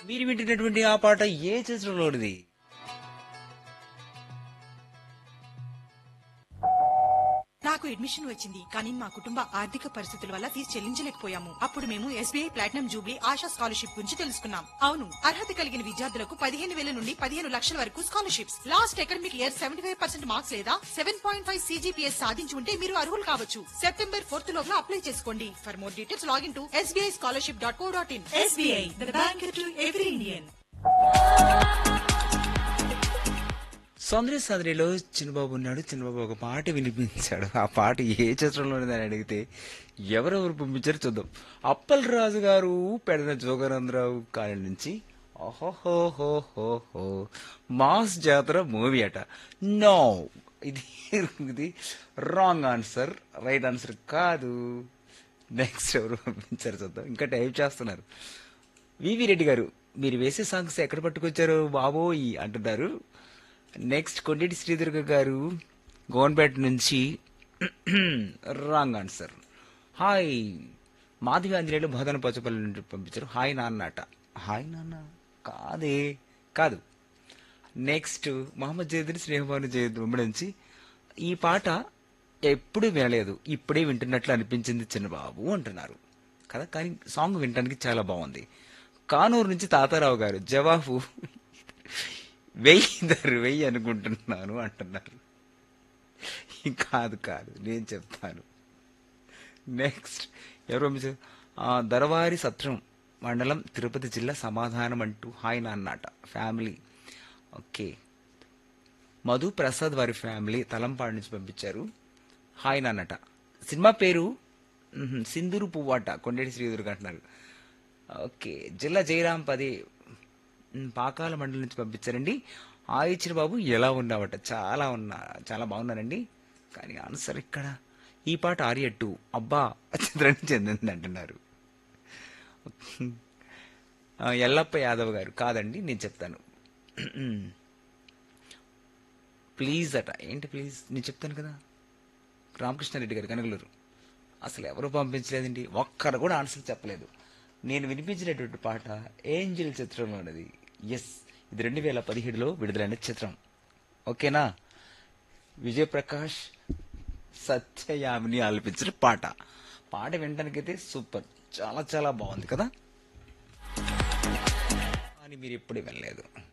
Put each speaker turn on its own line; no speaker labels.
మీరు వింటున్నటువంటి ఆ పాట ఏ చిత్రంలోనిది
నాకు అడ్మిషన్ వచ్చింది కానీ మా కుటుంబ ఆర్థిక పరిస్థితుల వల్ల ఫీజు చెల్లించలేకపోయాము అప్పుడు మేము SBI platinum jubilee Asha scholarship గురించి తెలుసుకున్నాం అవును అర్హత కలిగిన విద్యార్థులకు పదిహేను వేల నుండి పదిహేను లక్షల వరకు scholarships last academic year seventy five percent marks లేదా సెవెన్ పాయింట్ ఫైవ్ సీజీపీఎస్ సాధించి ఉంటే మీరు అర్హులు కావచ్చు సెప్టెంబర్ ఫోర్త్ లోగా అప్లై చేసుకోండి for more details login to SBI scholarship dot co dot in SBI the bank to every Indian
సౌందర్య సాదరిలో చిన్నబాబు ఉన్నాడు చిన్నబాబు ఒక పాట వినిపించాడు ఆ పాట ఏ చిత్రంలోనిది అని అడిగితే ఎవరెవరు పంపించారో చూద్దాం అప్పల్ రాజు గారు పెడన జోగానందరావు కాలం నుంచి ఓహోహోహోహో మాస్ జాతర మూవీ అట నో ఇది ఇది రాంగ్ ఆన్సర్ రైట్ ఆన్సర్ కాదు నెక్స్ట్ ఎవరు పంపించారు చూద్దాం ఇంకా టైప్ చేస్తున్నారు వివి రెడ్డి గారు మీరు వేసే సాంగ్స్ ఎక్కడ పట్టుకొచ్చారు బాబోయ్ అంటున్నారు నెక్స్ట్ కొండేటి శ్రీదుర్గ గారు గోన్పేట నుంచి wrong answer hi Madhavi Anjaneyulu బోధన పచ్చపల్లి నుండి పంపించారు హాయ్ నాన్న అట హాయ్ నాన్న కాదే కాదు నెక్స్ట్ మహమ్మద్ జయదుని స్నేహభాను జయద్ నుంచి ఈ పాట ఎప్పుడు వినలేదు ఇప్పుడే వింటున్నట్లు అనిపించింది చిన్నబాబు అంటున్నారు కదా కానీ సాంగ్ వినడానికి చాలా బాగుంది కానూరు నుంచి తాతారావు గారు జవాబు వెయ్యి ధర వెయ్యి అనుకుంటున్నాను అంటున్నారు కాదు కాదు నేను చెప్తాను నెక్స్ట్ ఎవరు పంపించారు? ఆ, దరవారి సత్రం మండలం తిరుపతి జిల్లా సమాధానం అంటూ హాయ్ నాన్నట ఫ్యామిలీ ఓకే మధు ప్రసాద్ వారి ఫ్యామిలీ తలంపాడు నుంచి పంపించారు హాయ్ నాన్నట సినిమా పేరు మ్హూ, సింధూరు పువ్వాట కొండేటి శ్రీదుర్గ అంటున్నారు ఓకే జిల్లా జయరాం పది మ్, పాకాల మండలం నుంచి పంపించారండి ఆ ఇచ్చిన బాబు ఎలా ఉన్నావట చాలా ఉన్నా చాలా బాగున్నానండి కానీ ఆన్సర్ ఇక్కడ ఈ పాట ఆర్య టూ అబ్బా చిత్రానికి చెందింది అంటున్నారు ఆ, ఎల్లప్ప యాదవ్ గారు కాదండి నేను చెప్తాను ప్లీజ్ అట ఏంటి ప్లీజ్ నేను చెప్తాను కదా రామకృష్ణారెడ్డి గారు కనగలూరు అసలు ఎవరు పంపించలేదండి ఒక్కరు కూడా ఆన్సర్ చెప్పలేదు నేను వినిపించినటువంటి పాట ఏంజిల్ చిత్రంలో ఉన్నది ఎస్ ఇది రెండు వేల పదిహేడులో విడుదలైన చిత్రం ఓకేనా విజయప్రకాష్ సత్యయామిని ఆలపించిన పాట పాట వినడానికైతే సూపర్ చాలా చాలా బాగుంది కదా అని మీరు ఎప్పుడు వెళ్ళలేదు